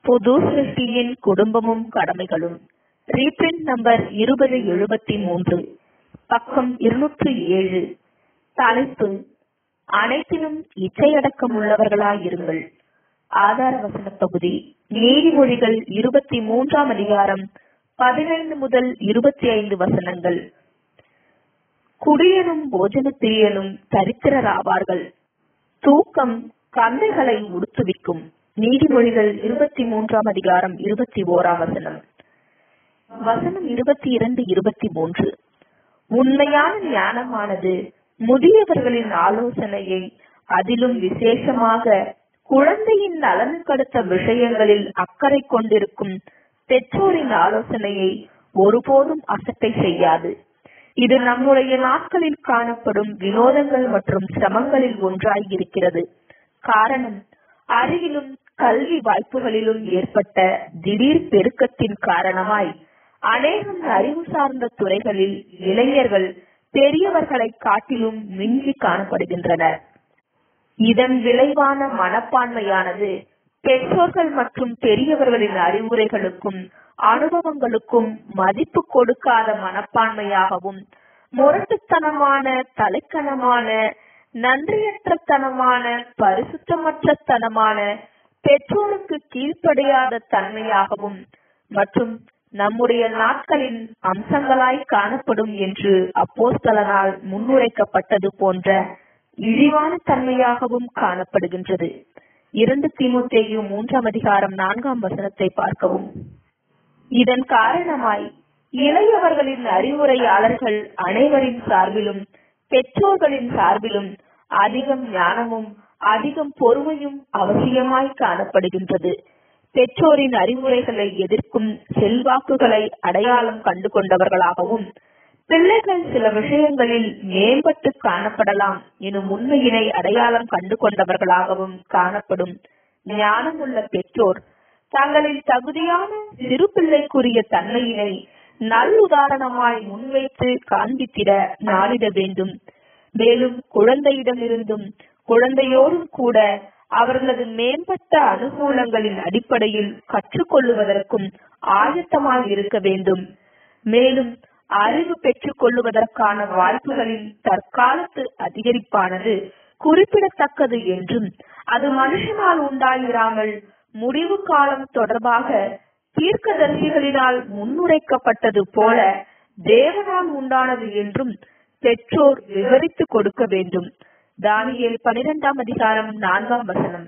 புது சிருஷ்டியின் குடும்பமும் கடமைகளும் reprint number இருபது எழுபத்தி மூன்று பக்கம் இருநூற்று ஏழு தலைப்பு அனைத்திலும் இச்சையடக்கம் உள்ளவர்களாயிருங்கள் ஆதார வசன பகுதி நீதிமொழிகள் இருபத்தி மூன்றாம் அதிகாரம் பதினைந்து முதல் இருபத்தி ஐந்து வசனங்கள் குடியனும் போஜன பிரியனும் தரித்திரராவார்கள் தூக்கம் கந்தைகளை உடுத்துவிக்கும் நீதிமொழிகள் இருபத்தி மூன்றாம் அதிகாரம் இருபத்தி ஓராம் வசனம் வசனம் இருபத்தி இரண்டு இருபத்தி மூன்று உண்மையான ஞானமானது முதியவர்களின் ஆலோசனையை அதிலும் விசேஷமாக குழந்தையின் நலனுக்கடுத்த விஷயங்களில் அக்கறை கொண்டிருக்கும் பெற்றோரின் ஆலோசனையை ஒருபோதும் அசட்டை செய்யாது இது நம்முடைய நாட்களில் காணப்படும் வினோதங்கள் மற்றும் சிரமங்களில் ஒன்றாய் இருக்கிறது காரணம் அறிவிலும் கல்வி வாய்ப்புகளிலும் ஏற்பட்ட திடீர் பெருக்கத்தின் காரணமாய் அநேகம் அறிவு சார்ந்த துறைகளில் இளைஞர்கள் பெரியவர்களை காட்டிலும் மிஞ்சி காணப்படுகின்றனர் இதன் விளைவான மனப்பான்மையானது பெற்றோர்கள் மற்றும் பெரியவர்களின் அறிவுரைகளுக்கும் அனுபவங்களுக்கும் மதிப்பு கொடுக்காத மனப்பான்மையாகவும் முரட்டுத்தனமான தலைக்கணமான நன்றியற்றத்தனமான பரிசுத்தமற்ற தனமான பெற்றோருக்கு கீழ்ப்படியாத தன்மையாகவும் மற்றும் நம்முடைய நாட்களின் அம்சங்களாய் காணப்படும் என்று அப்போஸ்தலனால் முன்னுரைக்கப்பட்டது போன்ற இழிவான தன்மையாகவும் காணப்படுகின்றது இரண்டு தீமுத்தேயு மூன்றாம் அதிகாரம் நான்காம் வசனத்தை பார்க்கவும் இதன் காரணமாய் இளையவர்களின் அறிவுரையாளர்கள் அனைவரின் சார்பிலும் பெற்றோர்களின் சார்பிலும் அதிகம் ஞானமும் அதிகம் பொறுமையும் அவசியமாய் காணப்படுகின்றது பெற்றோரின் அறிவுரைகளை எதிர்க்கும் செல்வாக்குகளை அடையாளம் கண்டு கொண்டவர்களாகவும் பிள்ளைகள் சில விஷயங்களில் மேம்பட்டு காணப்படலாம் எனும் உண்மையினை அடையாளம் கண்டு கொண்டவர்களாகவும் காணப்படும் ஞானமுள்ள பெற்றோர் தங்களின் தகுதியான சிறு பிள்ளைக்குரிய தன்மையினை நல்லுதாரணமாய் முன்வைத்து காண்பித்திட நாடிட வேண்டும் மேலும் குழந்தையிடமிருந்தும் குழந்தையோடும் கூட அவர்களது மேம்பட்ட அனுகூலங்களின் அடிப்படையில் கற்றுக்கொள்ளுவதற்கும் ஆயத்தமாக இருக்க வேண்டும் மேலும் அறிவு பெற்றுக் கொள்ளுவதற்கான வாய்ப்புகளின் தற்காலத்து அதிகரிப்பானது குறிப்பிடத்தக்கது என்றும் அது மனுஷனால் உண்டாயிராமல் முடிவு காலம் தொடர்பாக தீர்க்கதரிசிகளினால் முன்னுரைக்கப்பட்டது போல தேவனால் உண்டானது என்றும் பெற்றோர் விவரித்து கொடுக்க வேண்டும் தானியல் பனிரெண்டாம் அதிகாரம் நான்காம் வசனம்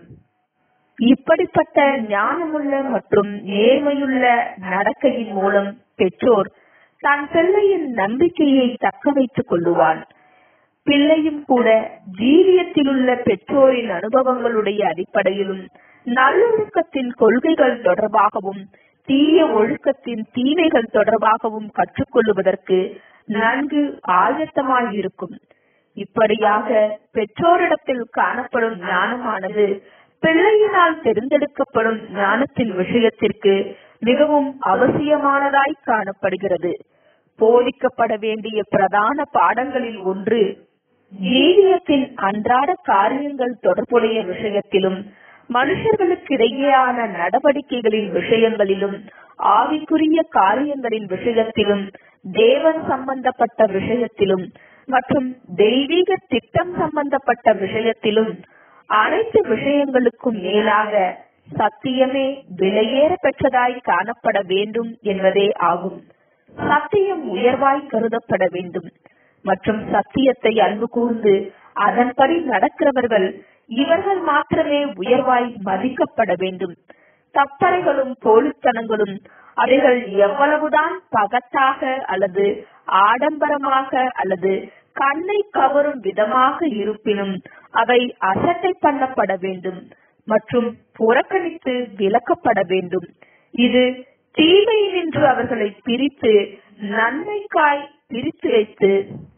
இப்படிப்பட்ட ஞானமுள்ள மற்றும் நேர்மையுள்ள நடக்கையின் மூலம் பெற்றோர் தன் பிள்ளையின் நம்பிக்கையை தக்க வைத்துக் கொள்ளுவான் பிள்ளையும் கூட ஜீவியத்திலுள்ள பெற்றோரின் அனுபவங்களுடைய அடிப்படையிலும் நல்லொழுக்கத்தின் கொள்கைகள் தொடர்பாகவும் தீய ஒழுக்கத்தின் தீமைகள் தொடர்பாகவும் கற்றுக்கொள்ளுவதற்கு நன்கு ஆயத்தமாயிருக்கும் இப்படியாக பெற்றோரிடத்தில் காணப்படும் ஞானமானது பிள்ளையினால் தெரிந்தெடுக்கப்படும் ஞானத்தின் விஷயத்திற்கு மிகவும் அவசியமானதாய் காணப்படுகிறது போதிக்கப்பட வேண்டிய பிரதான பாடங்களில் ஒன்று ஜீவியத்தின் அன்றாட காரியங்கள் தொடர்புடைய விஷயத்திலும் மனுஷர்களுக்கிடையேயான நடவடிக்கைகளின் விஷயங்களிலும் ஆவிக்குரிய காரியங்களின் விஷயத்திலும் தேவன் சம்பந்தப்பட்ட விஷயத்திலும் மற்றும் தெய்வீக திட்டம் சம்பந்தப்பட்ட விஷயத்திலும் அனைத்து விஷயங்களுக்கும் மேலாக சத்தியமே விலையேற பெற்றதாய் காணப்பட வேண்டும் என்பதே ஆகும் சத்தியம் உயர்வாய் கருதப்பட வேண்டும் மற்றும் சத்தியத்தை அன்பு கூர்ந்து அதன்படி நடக்கிறவர்கள் இவர்கள் மாத்திரமே உயர்வாய் மதிக்கப்பட வேண்டும் தப்பறைகளும் போலித்தனங்களும் அவைகள் எவ்வளவுதான் பகத்தாக அல்லது ஆடம்பரமாக அல்லது கண்ணை கவரும் விதமாக இருப்பினும் அவை அசட்டை பண்ணப்பட வேண்டும் மற்றும் புறக்கணித்து விலக்கப்பட வேண்டும் இது தீமையினின்று அவர்களை பிரித்து நன்மைக்காய் பிரித்து வைத்து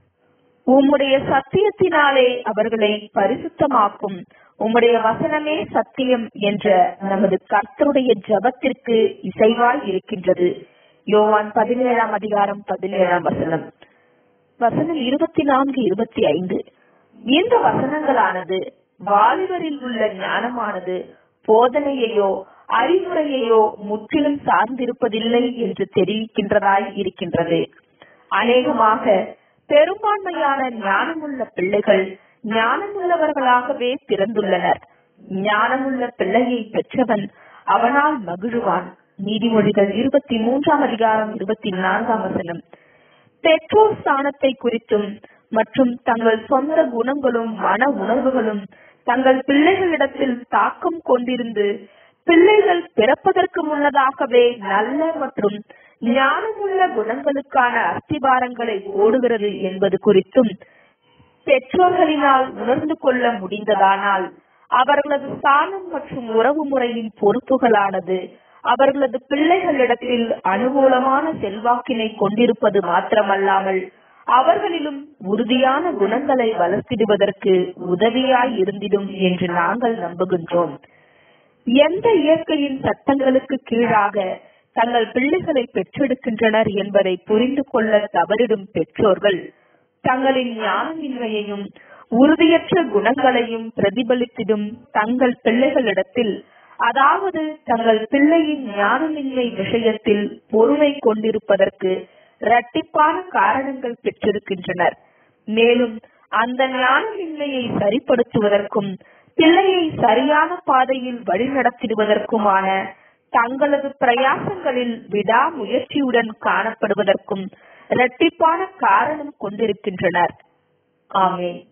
உம்முடைய சத்தியத்தினாலே அவர்களை பரிசுத்தமாக்கும் உம்முடைய வசனமே சத்தியம் என்ற நமது கர்த்தருடைய ஜபத்திற்கு இசைவாய் இருக்கின்றது யோவான் பதினேழாம் அதிகாரம் பதினேழாம் வசனம் வசனம் இருபத்தி நான்கு இருபத்தி ஐந்து இந்த வசனங்களானது வாலிபரில் உள்ள ஞானமானது போதனையையோ அறிவுரையையோ முற்றிலும் சார்ந்திருப்பதில்லை என்று தெரிவிக்கின்றதாய் இருக்கின்றது அநேகமாக பெரும்பான்மையான ஞானமுள்ள பிள்ளைகள் ஞானமுள்ளவர்களாகவே பிறந்துள்ளனர் ஞானமுள்ள பிள்ளையை பெற்றவன் அவனால் மகிழுவான் நீதிமொழிகள் இருபத்தி மூன்றாம் அதிகாரம் இருபத்தி நான்காம் வசனம் பெற்றோர் ஸ்தானத்தை குறித்தும் மற்றும் தங்கள் சொந்த குணங்களும் மன உணர்வுகளும் தங்கள் பிள்ளைகளிடத்தில் தாக்கம் கொண்டிருந்து பிள்ளைகள் பிறப்பதற்கு முன்னதாகவே நல்ல மற்றும் ஞானமுள்ள குணங்களுக்கான அஸ்திபாரங்களை போடுகிறது என்பது குறித்தும் பெற்றோர்களினால் உணர்ந்து கொள்ள முடிந்ததானால் அவர்களது ஸ்தானம் மற்றும் உறவு முறையின் பொறுப்புகளானது அவர்களது பிள்ளைகளிடத்தில் அனுகூலமான செல்வாக்கினை கொண்டிருப்பது மாத்திரமல்லாமல் அவர்களிலும் உறுதியான குணங்களை வளர்த்திடுவதற்கு உதவியாய் இருந்திடும் என்று நாங்கள் நம்புகின்றோம் எந்த இயற்கையின் சட்டங்களுக்கு கீழாக தங்கள் பிள்ளைகளை பெற்றெடுக்கின்றனர் என்பதை புரிந்து கொள்ள தவறிடும் பெற்றோர்கள் தங்களின் ஞானமின்மையையும் உறுதியற்ற குணங்களையும் பிரதிபலித்திடும் தங்கள் பிள்ளைகளிடத்தில் அதாவது தங்கள் பிள்ளையின் ஞானமின்மை விஷயத்தில் பொறுமை கொண்டிருப்பதற்கு இரட்டிப்பான காரணங்கள் பெற்றிருக்கின்றனர் மேலும் அந்த ஞானமின்மையை சரிப்படுத்துவதற்கும் பிள்ளையை சரியான பாதையில் வழிநடத்திடுவதற்குமான தங்களது பிரயாசங்களில் விடாமுயற்சியுடன் காணப்படுவதற்கும் இரட்டிப்பான காரணம் கொண்டிருக்கின்றனர் ஆமேன்